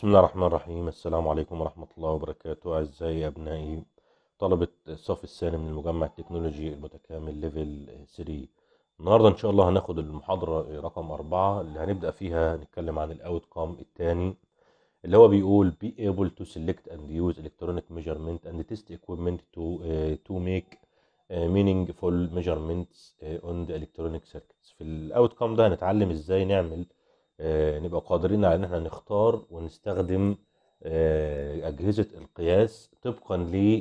بسم الله الرحمن الرحيم السلام عليكم ورحمة الله وبركاته أعزائي أبنائي طلبة الصف الثاني من المجمع التكنولوجي المتكامل ليفل 3 النهاردة إن شاء الله هناخد المحاضرة رقم أربعة اللي هنبدأ فيها نتكلم عن الأوتكم التاني اللي هو بيقول be able to select and use electronic measurement and test equipment to uh, to make uh, meaningful measurements uh, on the electronic circuits في الاوتكم ده هنتعلم ازاي نعمل آه، نبقى قادرين على ان احنا نختار ونستخدم آه، اجهزه القياس طبقا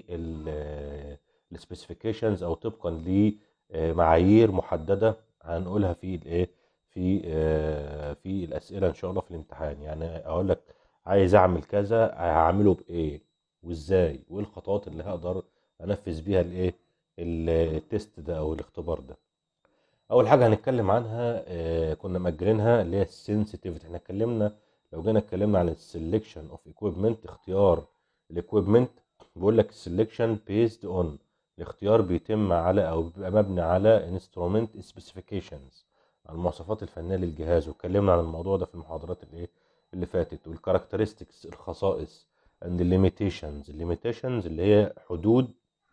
للسبيسيفيكيشنز او طبقا لمعايير محدده هنقولها في الايه في آه، في الاسئله ان شاء الله في الامتحان يعني اقول لك عايز اعمل كذا هعمله بايه وازاي وايه الخطوات اللي هقدر انفذ بيها الايه التيست ده او الاختبار ده اول حاجه هنتكلم عنها آه، كنا مأجلينها اللي هي السنسيتيفيتي احنا اتكلمنا لو جينا اتكلمنا عن السلكشن اوف equipment اختيار الاكويبمنت بيقول لك السلكشن بيزد اون الاختيار بيتم على او بيبقى مبني على انسترومنت سبيسيفيكيشنز المواصفات الفنيه للجهاز واتكلمنا عن الموضوع ده في المحاضرات الايه اللي فاتت والكاركترستكس الخصائص and the limitations الليميتيشنز اللي هي حدود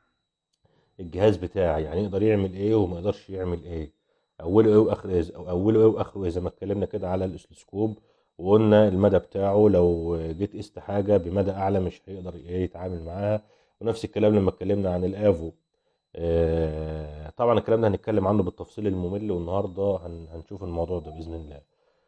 الجهاز بتاعي يعني يقدر يعمل ايه وما يقدرش يعمل ايه اوله ايه واخره ايه او اوله ايه واخره ايه زي ما اتكلمنا كده على الاسلسكوب وقلنا المدى بتاعه لو جيت قست حاجه بمدى اعلى مش هيقدر ايه يتعامل معاها ونفس الكلام لما اتكلمنا عن الافو آه، طبعا الكلام ده هنتكلم عنه بالتفصيل الممل والنهارده هن- هنشوف الموضوع ده باذن الله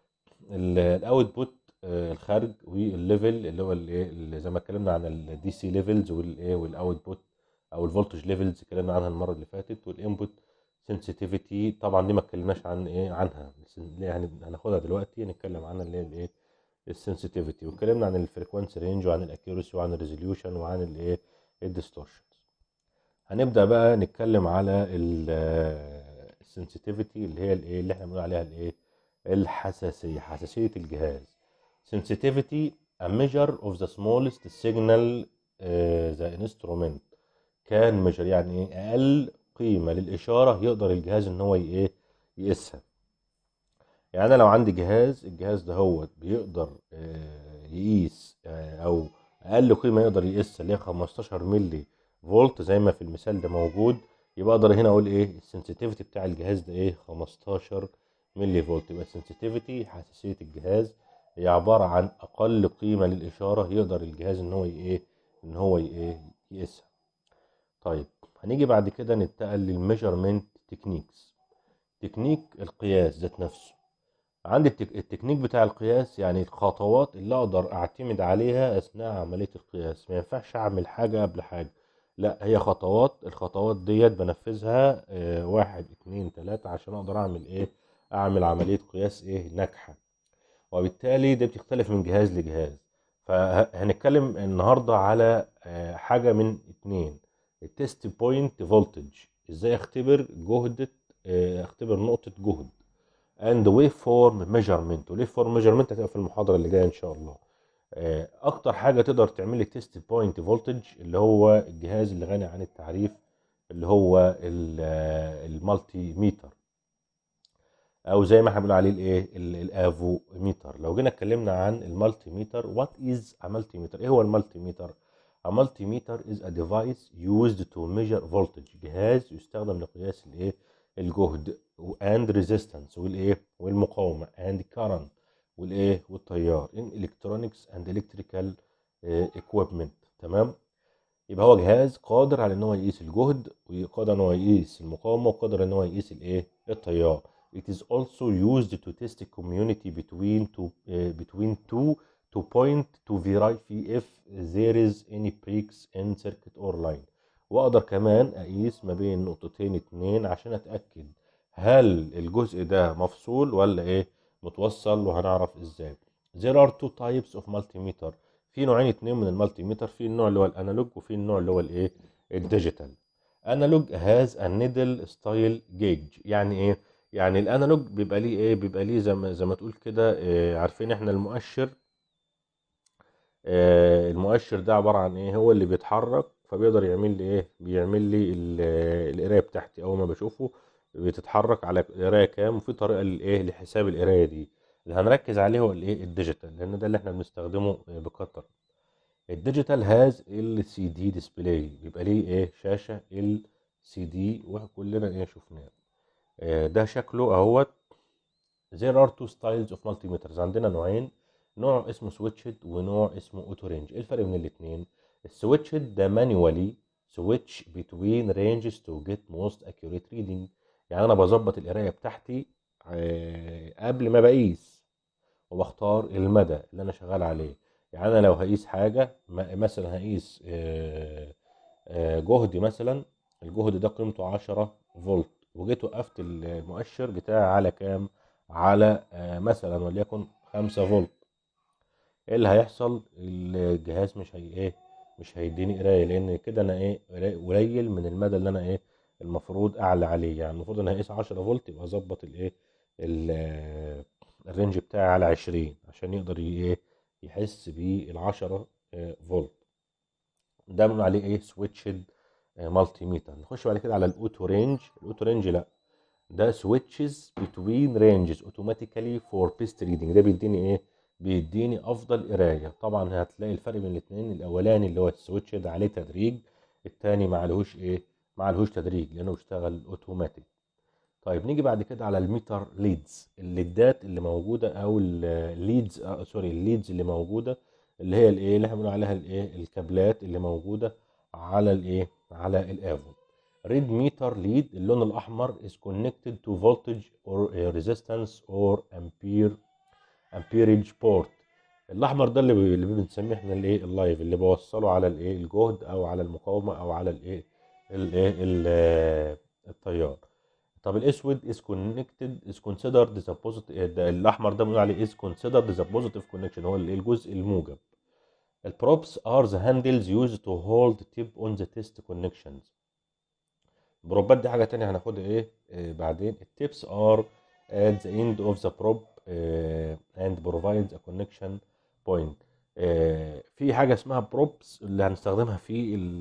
الاوتبوت الخارج والليفل اللي هو الايه اللي زي ما اتكلمنا عن الدي سي ليفلز والايه والاوتبوت او الفولتج ليفلز اتكلمنا عنها المره اللي فاتت والانبوت سنسيتيفيتي طبعا دي ما اتكلمناش عن ايه عنها بس اللي هن- هناخدها دلوقتي هنتكلم عنها اللي هي الايه السنسيتيفيتي واتكلمنا عن الفريكوانسي رينج وعن الاكيورسي وعن الريزوليوشن وعن الايه الديستورشنز هنبدا بقى نتكلم على السنسيتيفيتي اللي هي الايه اللي احنا بنقول عليها الايه الحساسيه حساسيه الجهاز sensitivity a measure of the smallest signal uh, the instrument كان measure يعني ايه اقل قيمه للاشاره يقدر الجهاز ان هو ي- ايه يقيسها يعني انا لو عندي جهاز الجهاز ده هو بيقدر آه، يقيس آه، او اقل قيمه يقدر يقيسها اللي هي 15 ملي فولت زي ما في المثال ده موجود يبقى اقدر هنا اقول ايه السنسيتيفيتي بتاع الجهاز ده ايه 15 ملي فولت يبقى السنسيتيفيتي حساسيه الجهاز هي عباره عن اقل قيمه للاشاره يقدر الجهاز ان هو ي- ايه ان هو ي- ايه يقيسها طيب هنيجي بعد كده ننتقل للميجرمنت تكنيكس تكنيك القياس ذات نفسه عندي التك... التكنيك بتاع القياس يعني الخطوات اللي اقدر اعتمد عليها اثناء عملية القياس ما ينفعش اعمل حاجة قبل حاجة لا هي خطوات الخطوات ديت بنفذها آه، واحد اتنين تلاتة عشان اقدر اعمل ايه اعمل عملية قياس ايه ناجحة وبالتالي دي بتختلف من جهاز لجهاز فهنتكلم النهاردة على آه، حاجة من اتنين التست بوينت فولتج ازاي اختبر جهد آه، اختبر نقطة جهد and wave form measurement wave form measurement هتبقى في المحاضرة اللي جاية ان شاء الله آه، اكتر حاجة تقدر تعمل لي تيست بوينت فولتج اللي هو الجهاز اللي غني عن التعريف اللي هو ال- آه، المالتي ميتر او زي ما احنا بنقول عليه الايه ال- الافو ميتر لو جينا اتكلمنا عن المالتي ميتر وات از ا مالتي ميتر ايه هو المالتي ميتر A multimeter is a device used to measure voltage جهاز يستخدم لقياس الايه الجهد and resistance والايه والمقاومة and current والايه والتيار in electronics and electrical آه، equipment تمام يبقى هو جهاز قادر على ان هو يقيس الجهد وقادر ان هو يقيس المقاومة وقادر ان هو يقيس الايه التيار It is also used to test a community between two uh, between two to point to verify if there is any breaks in circuit or line واقدر كمان اقيس ما بين نقطتين اتنين عشان اتاكد هل الجزء ده مفصول ولا ايه متوصل وهنعرف ازاي there are two types of multimeter في نوعين اتنين من المالتيميتر في النوع اللي هو الانالوج وفي النوع اللي هو الايه الديجيتال انالوج هاز a needle style gauge يعني ايه يعني الانالوج بيبقى ليه ايه بيبقى ليه زي ما زي ما تقول كده إيه عارفين احنا المؤشر آه، المؤشر ده عبارة عن ايه هو اللي بيتحرك فبيقدر يعمل لي ايه بيعمل لي ال- القراية بتاعتي اول ما بشوفه بتتحرك على قراية كام وفي طريقة للايه لحساب القراية دي اللي هنركز عليه هو الايه الديجيتال لان ده اللي احنا بنستخدمه بكتر الديجيتال هاز ال سي دي ديسبلاي بيبقى ليه ايه شاشه ال سي دي وكلنا ايه شفناه آه، ده شكله اهوت there are two styles of multimeters عندنا نوعين نوع اسمه سويتشد ونوع اسمه اوتو رينج ايه الفرق بين الاثنين السويتشد ده مانيوالي سويتش between ranges to get most accurate reading يعني انا بظبط القرايه بتاعتي آه، قبل ما بقيس وبختار المدى اللي انا شغال عليه يعني انا لو هقيس حاجه م- مثلا هقيس آه، آه، جهد مثلا الجهد ده قيمته 10 فولت وجيت وقفت المؤشر بتاعي على كام على آه، مثلا وليكن 5 فولت ايه اللي هيحصل الجهاز مش هي ايه مش هيديني قرايه لان كده انا ايه قلي- قليل من المدى اللي انا ايه المفروض اعلى عليه يعني المفروض انا هقيس 10 فولت يبقى اظبط الايه ال- الرينج بتاعي على 20 عشان يقدر ي- ايه يحس بال 10 آه، فولت ده بنقول عليه ايه سويتشد مالتي ميتر نخش بعد كده على الاوتو رينج الاوتو رينج لا ده switches between ranges automatically for best reading ده بيديني ايه بيديني افضل قرايه طبعا هتلاقي الفرق بين الاثنين الاولاني اللي هو السويتش ده عليه تدريج الثاني ما عليهوش ايه ما عليهوش تدريج لانه بيشتغل اوتوماتيك طيب نيجي بعد كده على الميتر ليدز الليدات اللي موجوده او الليدز آه سوري الليدز اللي موجوده اللي هي الايه اللي احنا بنقول عليها الايه الكابلات اللي موجوده على الايه على الافون ريد ميتر ليد اللون الاحمر is connected to voltage or uh, resistance or ampere amperage port الاحمر ده اللي بي- اللي بنسميه احنا الايه اللايف اللي بوصله على الايه الجهد او على المقاومه او على الايه الايه ال- التيار طب الاسود is connected is considered the positive ده الاحمر ده بنقول عليه is considered the positive connection هو الايه الجزء الموجب البروبس are the handles used to hold tip on the test connections البروبات دي حاجة تانية هناخدها ايه آه بعدين التيبس are at the end of the probe آه and provides a connection point آه في حاجة اسمها بروبس اللي هنستخدمها في ال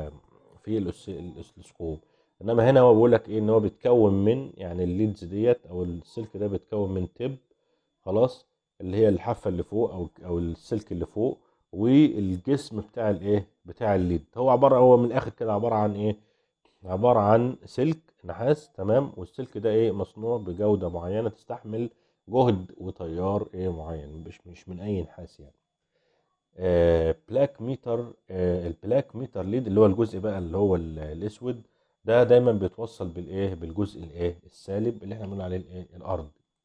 في الأس- الاسلسكوب انما هنا هو بيقول لك ايه ان هو بيتكون من يعني الليدز ديت او السلك ده بيتكون من تيب خلاص اللي هي الحافه اللي فوق او او السلك اللي فوق والجسم بتاع الايه بتاع الليد هو عباره هو من الاخر كده عباره عن ايه عباره عن سلك نحاس تمام والسلك ده ايه مصنوع بجوده معينه تستحمل جهد وتيار ايه معين مش مش من اي نحاس يعني آه بلاك ميتر آه البلاك ميتر ليد اللي هو الجزء بقى اللي هو ال- الاسود ده دايما بيتوصل بالايه بالجزء الايه السالب اللي احنا بنقول عليه الايه الارض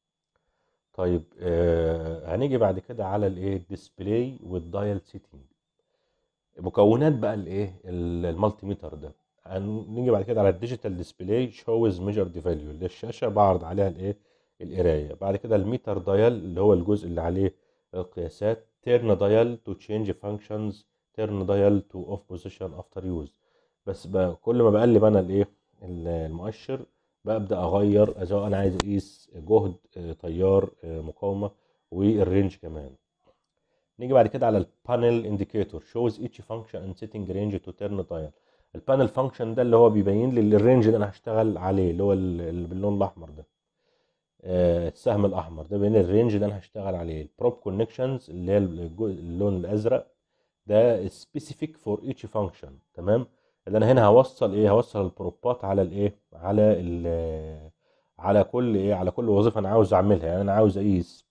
طيب آه هنيجي بعد كده على الايه الديسبلاي والدايل سيتنج مكونات بقى الايه ال- المالتي ميتر ده هنيجي بعد كده على الديجيتال ديسبلاي شوز ميجرد فاليو اللي هي الشاشه بعرض عليها الايه القرايه بعد كده الميتر دايل اللي هو الجزء اللي عليه القياسات تيرن دايل تو تشينج فانكشنز تيرن دايل تو اوف بوزيشن افتر يوز بس بقى كل ما بقلب انا الايه ال- المؤشر ببدا اغير سواء انا عايز اقيس جهد آه، تيار آه، مقاومه والرينج كمان نيجي بعد كده على البانل انديكيتور شوز each function and setting range to turn dial البانل فانكشن ده اللي هو بيبين لي الرينج اللي انا هشتغل عليه اللي هو ال- اللي باللون الاحمر ده آه، السهم الاحمر ده بيبين لي الرينج اللي انا هشتغل عليه البروب كونكشنز اللي هي الجو- اللون الازرق ده specific for each function تمام اللي انا هنا هوصل ايه هوصل البروبات على الايه على ال على كل ايه على كل وظيفه انا عاوز اعملها يعني انا عاوز اقيس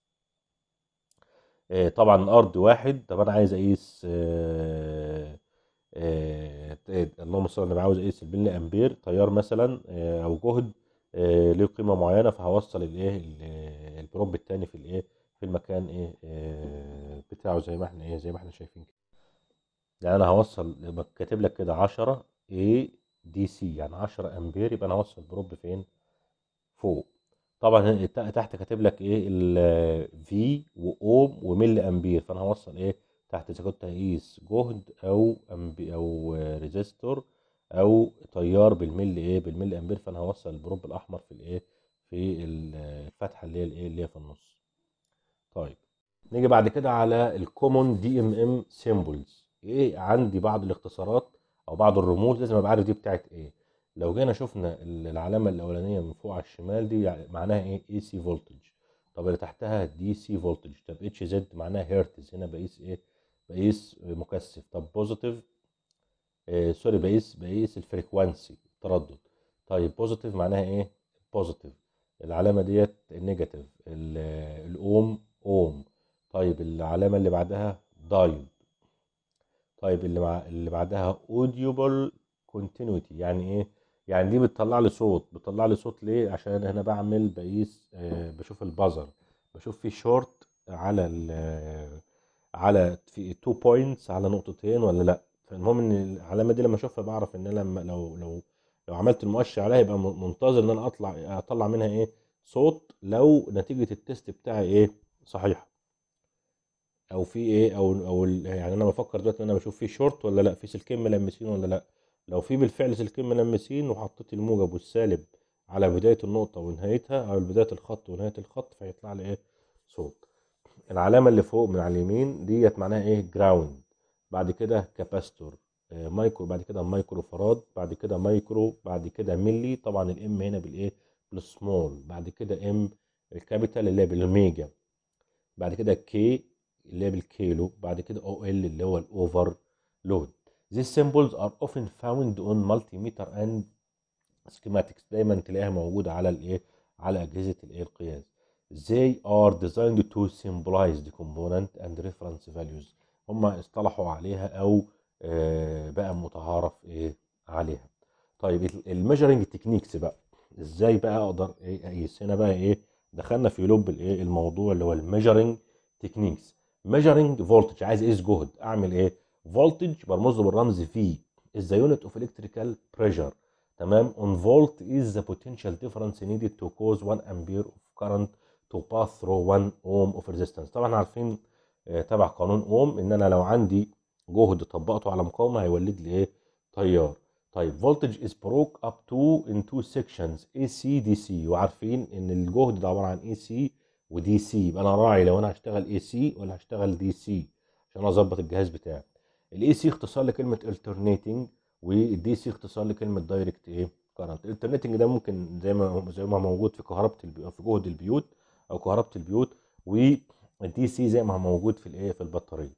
آه، طبعا الارض واحد طب انا عايز اقيس آه، آه، آه، اللهم صل على النبي عاوز اقيس الملي امبير تيار مثلا آه، او جهد آه، له قيمه معينه فهوصل الايه ال- البروب التاني في الايه في المكان ايه آه، بتاعه زي ما احنا ايه زي ما احنا شايفين كده يعني انا هوصل يبقى كاتب لك كده 10 اي دي سي يعني 10 امبير يبقى انا هوصل بروب فين فوق طبعا هنا ت- تحت كاتب لك ايه ال في واوم وملي امبير فانا هوصل ايه تحت اذا كنت هقيس جهد او أمبي او ريزيستور او تيار بالملي ايه بالملي امبير فانا هوصل البروب الاحمر في الايه في ال- الفتحه اللي هي الايه اللي هي في النص طيب نيجي بعد كده على الكومون دي ام ام سيمبلز ايه عندي بعض الاختصارات او بعض الرموز لازم ابقى عارف دي بتاعت ايه لو جينا شفنا ال- العلامه الاولانيه من فوق على الشمال دي يعني معناها ايه اي سي فولتج طب اللي تحتها دي سي فولتج طب اتش زد معناها هيرتز هنا بقيس ايه بقيس مكثف طب بوزيتيف آه سوري بقيس بقيس الفريكوانسي التردد طيب بوزيتيف معناها ايه بوزيتيف العلامه ديت النيجاتيف ال- الاوم اوم طيب العلامه اللي بعدها دايود طيب اللي مع اللي بعدها اوديوبل كونتينيوتي يعني ايه يعني دي بتطلع لي صوت بتطلع لي صوت ليه عشان هنا بعمل بقيس آه بشوف البازر بشوف في شورت على ال على في تو بوينتس على نقطتين ولا لا فالمهم ان العلامه دي لما اشوفها بعرف ان انا لما لو لو لو عملت المؤشر عليها يبقى م- منتظر ان انا اطلع اطلع منها ايه صوت لو نتيجه التست بتاعي ايه صحيحه او في ايه او او ال- يعني انا بفكر دلوقتي ان انا بشوف في شورت ولا لا في سلكين ملمسين ولا لا لو في بالفعل سلكين ملمسين وحطيت الموجب والسالب على بدايه النقطه ونهايتها او بدايه الخط ونهايه الخط فيطلع لي ايه صوت العلامه اللي فوق من على اليمين ديت معناها ايه جراوند بعد كده كاباستور آه، مايكرو بعد كده مايكرو فراد بعد كده مايكرو بعد كده ملي طبعا الام هنا بالايه بالسمول بعد كده ام الكابيتال اللي هي بالميجا بعد كده كي اللي هي بالكيلو بعد كده او ال اللي هو الاوفر لود These symbols are often found on multimeter and schematics دايما تلاقيها موجودة على الايه على أجهزة الايه القياس They are designed to symbolize the component and reference values هم اصطلحوا عليها أو آه، بقى متعارف ايه عليها طيب الميجرنج تكنيكس بقى ازاي بقى اقدر ايه اقيس هنا بقى ايه دخلنا في لب الايه الموضوع اللي هو الميجرنج تكنيكس ميجرنج فولتج عايز اقيس جهد اعمل ايه فولتج برمز له بالرمز في is the unit of electrical pressure تمام on volt is the potential difference needed to cause 1 ampere of current to pass through 1 ohm of resistance طبعا عارفين آه، تبع قانون اوم ان انا لو عندي جهد طبقته على مقاومه هيولد لي ايه تيار طيب voltage is broke up to in two sections AC DC وعارفين ان الجهد ده عباره عن AC و DC يبقى انا راعي لو انا هشتغل AC ولا هشتغل DC عشان اظبط الجهاز بتاعي الاي سي اختصار لكلمه alternating والدي سي اختصار لكلمه دايركت ايه كارنت الالترنيتنج ده ممكن زي ما زي ما موجود في كهرباء البيوت في جهد البيوت او كهرباء البيوت والدي سي زي ما هو موجود في الايه في البطاريه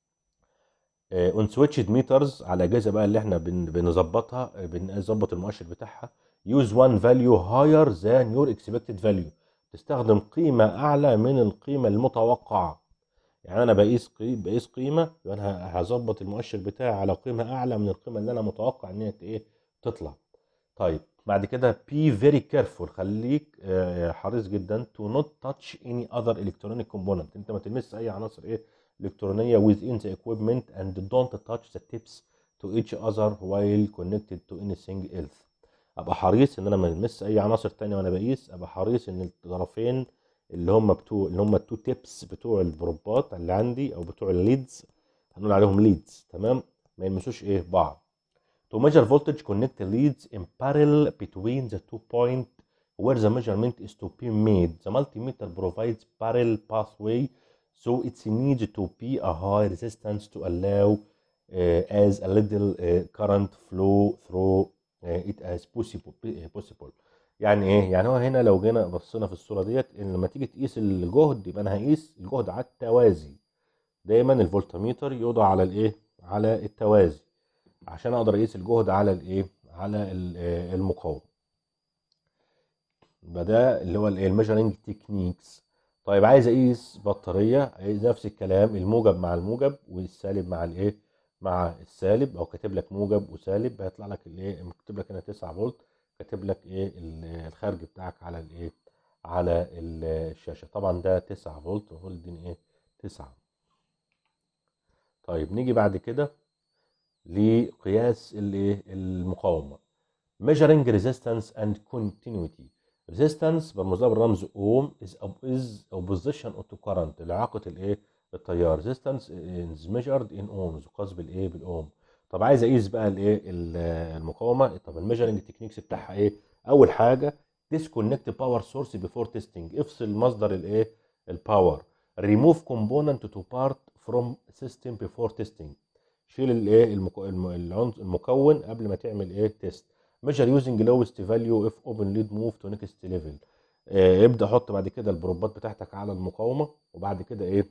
اون سويتشد ميترز على الاجهزه بقى اللي احنا بن- بنظبطها آه، بنظبط المؤشر بتاعها يوز وان فاليو هاير ذان يور اكسبكتد فاليو تستخدم قيمه اعلى من القيمه المتوقعه يعني انا بقيس قيمه بقيس قيمه يبقى انا هظبط المؤشر بتاعي على قيمه اعلى من القيمه اللي انا متوقع ان هي ت- ايه تطلع طيب بعد كده be very careful خليك آه، حريص جدا to not touch any other electronic component انت ما تلمس اي عناصر ايه الكترونيه within the equipment and don't touch the tips to each other while connected to anything else ابقى حريص ان انا ما المس اي عناصر تانية وانا بقيس ابقى حريص ان الطرفين اللي هم بتوع اللي هم التو تيبس بتوع البروبات اللي عندي او بتوع الليدز هنقول عليهم ليدز تمام ما يلمسوش ايه بعض To measure voltage, connect the leads in parallel between the two points where the measurement is to be made. The multimeter provides parallel pathway, so it needs to be a high resistance to allow uh, as a little uh, current flow through uh, it as possible. possible. يعني ايه؟ يعني هو هنا لو جينا بصينا في الصورة ديت ان لما تيجي تقيس الجهد يبقى انا هقيس الجهد على التوازي. دايما الفولتميتر يوضع على الايه؟ على التوازي. عشان اقدر اقيس الجهد على الايه على ال- آه، المقاومه يبقى ده اللي هو الميجرنج تكنيكس طيب عايز اقيس بطاريه عايز نفس الكلام الموجب مع الموجب والسالب مع الايه مع السالب او كاتب لك موجب وسالب هيطلع لك الايه كاتب لك هنا 9 فولت كاتب لك ايه ال- الخارج بتاعك على الايه على ال- الشاشه طبعا ده 9 فولت هولدين ايه 9 طيب نيجي بعد كده لقياس الايه المقاومه measuring resistance and continuity resistance برمزها بالرمز اوم is op- is opposition to current لعلاقه الايه التيار resistance is measured in ohms يقاس بالايه بالاوم طب عايز اقيس بقى الايه ال- المقاومه طب الميجرنج تكنيكس بتاعها ايه اول حاجه disconnect power source before testing افصل مصدر الايه الباور remove component to part from system before testing شيل الايه المكو... الم- العنص- المكون قبل ما تعمل ايه تيست measure using lowest value if open lead move to next level آه، ابدا حط بعد كده البروبات بتاعتك على المقاومه وبعد كده ايه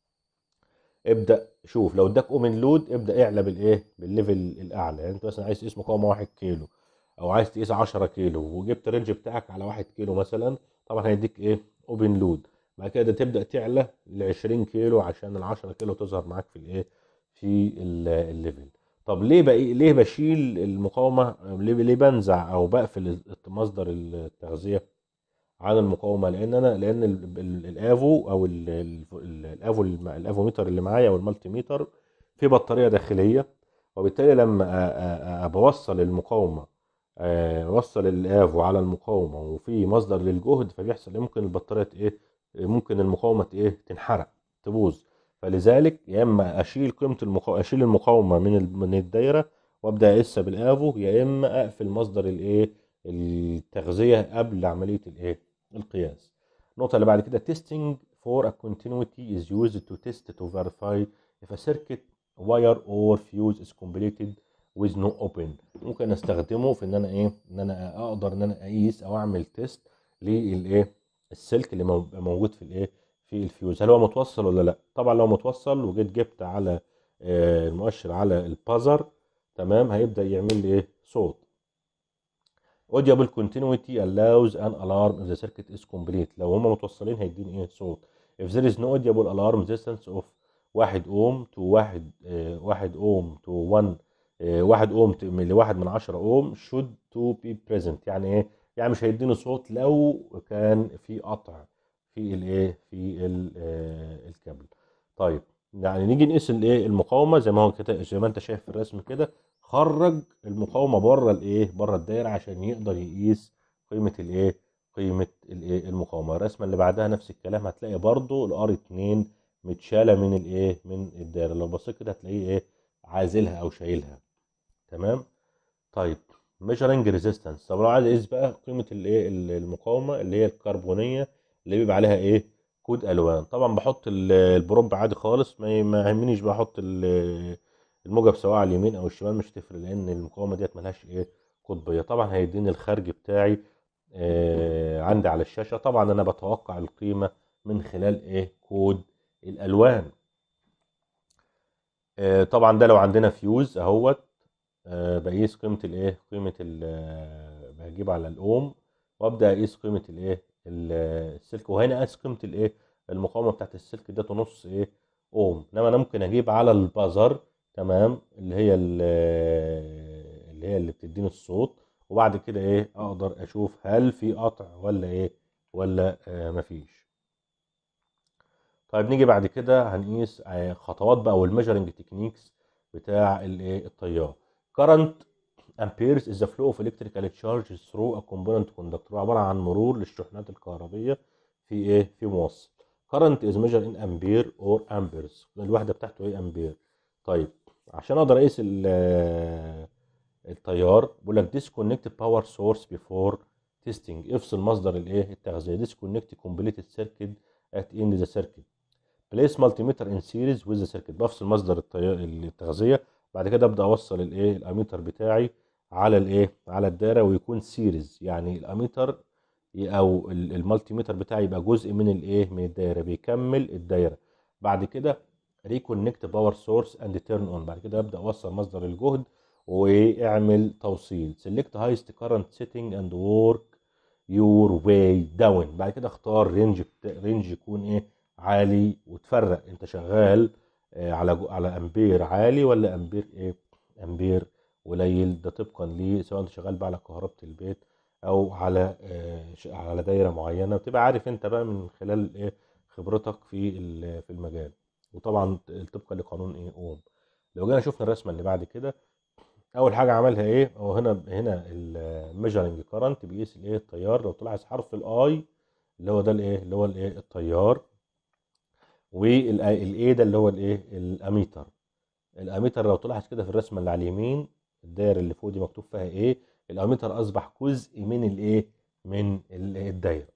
ابدا شوف لو اداك اومن لود ابدا اعلى بالايه بالليفل الاعلى يعني انت مثلا عايز تقيس مقاومه 1 كيلو او عايز تقيس 10 كيلو وجبت الرينج بتاعك على 1 كيلو مثلا طبعا هيديك ايه اوبن لود بعد كده تبدا تعلى ل 20 كيلو عشان ال 10 كيلو تظهر معاك في الايه في ال- الليفل طب ليه بقى ليه بشيل المقاومه ليه ليه بنزع او بقفل مصدر التغذيه عن المقاومه لان انا لان ال- ال- الافو او ال- ال- ال- الافو الم- الافوميتر اللي معايا والمالتي ميتر في بطاريه داخليه وبالتالي لما أ- أ- أ- بوصل المقاومه آه، اوصل الافو على المقاومه وفي مصدر للجهد فبيحصل إيه؟ ممكن البطاريه ت- ايه ممكن المقاومه ت- ايه تنحرق تبوظ فلذلك يا اما اشيل قيمه المقاومه اشيل المقاومه من ال- من الدايره وابدا اقيسها بالافو يا اما اقفل مصدر الايه التغذيه قبل عمليه الايه القياس النقطه اللي بعد كده testing for a continuity is used to test to verify if a circuit wire or fuse is completed with no open ممكن استخدمه في ان انا ايه ان انا اقدر ان انا اقيس او اعمل تيست للايه السلك اللي مو- موجود في الايه في الفيوز هل هو متوصل ولا لا طبعا لو متوصل وجيت جبت على آه، المؤشر على البازر تمام هيبدا يعمل لي ايه صوت audible continuity allows an alarm if the circuit is complete لو هما متوصلين هيديني ايه صوت if there is no audible alarm distance of 1 اوم to 1 1 اوم to 1 1 اوم ت- من لواحد من 10 اوم should to be present يعني ايه يعني مش هيديني صوت لو كان في قطع في الايه في ال- آه، الكابل طيب يعني نيجي نقيس الايه المقاومه زي ما هو كده زي ما انت شايف في الرسم كده خرج المقاومه بره الايه بره الدايره عشان يقدر يقيس قيمه الايه قيمه الايه المقاومه الرسمه اللي بعدها نفس الكلام هتلاقي برضو الار 2 متشاله من الايه من الدايره لو بصيت كده هتلاقيه ايه عازلها او شايلها تمام طيب measuring resistance طب لو عايز اقيس بقى قيمه الايه ال- المقاومه اللي هي الكربونيه اللي بيبقى عليها ايه كود الوان طبعا بحط ال- البروب عادي خالص ما ما يهمنيش بحط ال- الموجب سواء على اليمين او الشمال مش تفرق لان المقاومه ديت ملهاش ايه قطبيه طبعا هيديني الخارج بتاعي آه عندي على الشاشه طبعا انا بتوقع القيمه من خلال ايه كود الالوان آه طبعا ده لو عندنا فيوز اهوت آه، بقيس قيمة الايه قيمة ال آه، بجيب على الاوم وابدا اقيس قيمة الايه ال- السلك وهنا اقيس قيمة الايه المقاومة بتاعت السلك ده نص ايه اوم انما انا ممكن اجيب على البازر تمام اللي هي ال- اللي هي اللي بتديني الصوت وبعد كده ايه اقدر اشوف هل في قطع ولا ايه ولا آه مفيش طيب نيجي بعد كده هنقيس آه، خطوات بقى والميجرنج تكنيكس بتاع الايه التيار current amperes is the flow of electrical charges through a component conductor عبارة عن مرور للشحنات الكهربية في ايه في موصل current is measured in ampere or amperes الوحدة بتاعته ايه امبير طيب عشان اقدر اقيس ال- التيار بقول لك disconnect power source before testing افصل مصدر الايه التغذية disconnect completed circuit at end the circuit place multimeter in series with the circuit بفصل مصدر التيار التغذية بعد كده ابدا اوصل الايه الاميتر بتاعي على الايه على الدايره ويكون سيريز يعني الاميتر ي- او ال- المالتي ميتر بتاعي يبقى جزء من الايه من الدايره بيكمل الدايره بعد كده ريكونكت باور سورس اند تيرن اون بعد كده ابدا اوصل مصدر الجهد واعمل توصيل سيلكت هايست كارنت سيتنج اند وورك يور واي داون بعد كده اختار رينج بتا- رينج يكون ايه عالي وتفرق انت شغال آه، على جو- على امبير عالي ولا امبير ايه امبير قليل ده طبقا ليه سواء انت شغال بقى على كهربة البيت او على آه، ش- على دايره معينه بتبقى عارف انت بقى من خلال ايه خبرتك في ال- في المجال وطبعا طبقا لقانون ايه اوم لو جينا شفنا الرسمه اللي بعد كده اول حاجه عملها ايه هو هنا هنا الميجرنج كارنت بيقيس الايه التيار لو تلاحظ حرف الاي اللي هو ده الايه اللي هو الايه التيار والاي ده اللي هو الايه الاميتر الاميتر لو تلاحظ كده في الرسمه اللي على اليمين الدايره اللي فوق دي مكتوب فيها ايه الاميتر اصبح جزء من الايه من ال- الدايره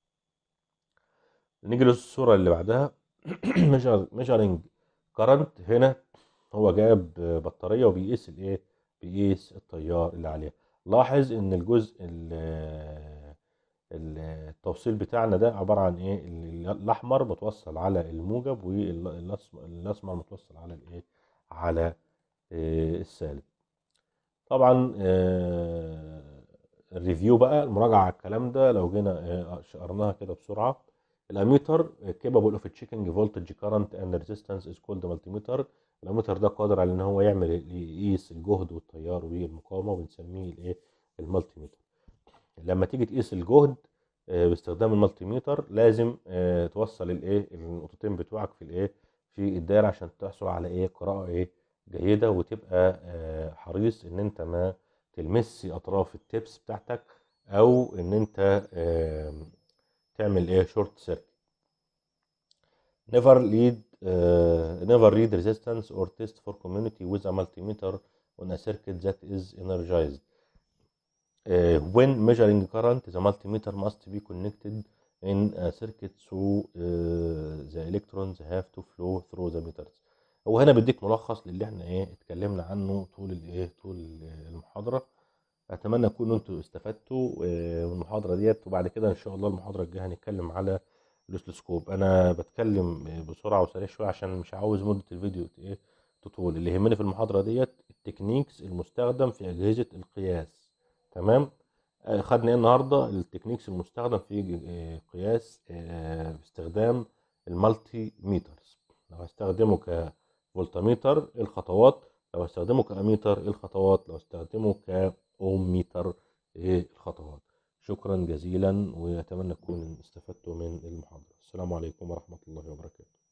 نيجي للصوره اللي بعدها ميجرنج كارنت هنا هو جاب بطاريه وبيقيس الايه بيقيس التيار اللي عليها لاحظ ان الجزء ال- التوصيل بتاعنا ده عبارة عن ايه ال- الاحمر متوصل على الموجب والاسمر متوصل على الايه على آه، السالب طبعا آه، الريفيو بقى المراجعة على الكلام ده لو جينا آه، شقرناها كده بسرعة الاميتر capable of checking voltage current and resistance is called multimeter الاميتر ده قادر على ان هو يعمل يقيس الجهد والتيار والمقاومة وبنسميه الايه المالتيميتر لما تيجي تقيس الجهد آه، باستخدام المالتيميتر لازم آه، توصل الايه النقطتين بتوعك في الايه في الدايره عشان تحصل على ايه قراءه ايه جيده وتبقى آه، حريص ان انت ما تلمس اطراف التبس بتاعتك او ان انت آه، تعمل ايه شورت سيركت never lead uh, never read resistance or test for community with a multimeter on a circuit that is energized Uh, when measuring current, the multimeter must be connected in a circuit so uh, the electrons have to flow through the meters. هو هنا بديك ملخص للي احنا ايه اتكلمنا عنه طول الايه طول المحاضرة اتمنى تكونوا انتوا استفدتوا آه، من المحاضرة ديت وبعد كده ان شاء الله المحاضرة الجاية هنتكلم على الاوسلوسكوب انا بتكلم بسرعة وسريع شوية عشان مش عاوز مدة الفيديو ايه تطول اللي يهمني في المحاضرة ديت التكنيكس المستخدم في أجهزة القياس تمام آه، خدنا ايه النهارده التكنيكس المستخدم في آه، قياس آه، باستخدام المالتي ميترز لو هستخدمه كفولتميتر إيه الخطوات لو هستخدمه كاميتر إيه الخطوات لو هستخدمه كاوم ميتر ايه الخطوات شكرا جزيلا واتمنى تكونوا استفدتوا من المحاضره السلام عليكم ورحمه الله وبركاته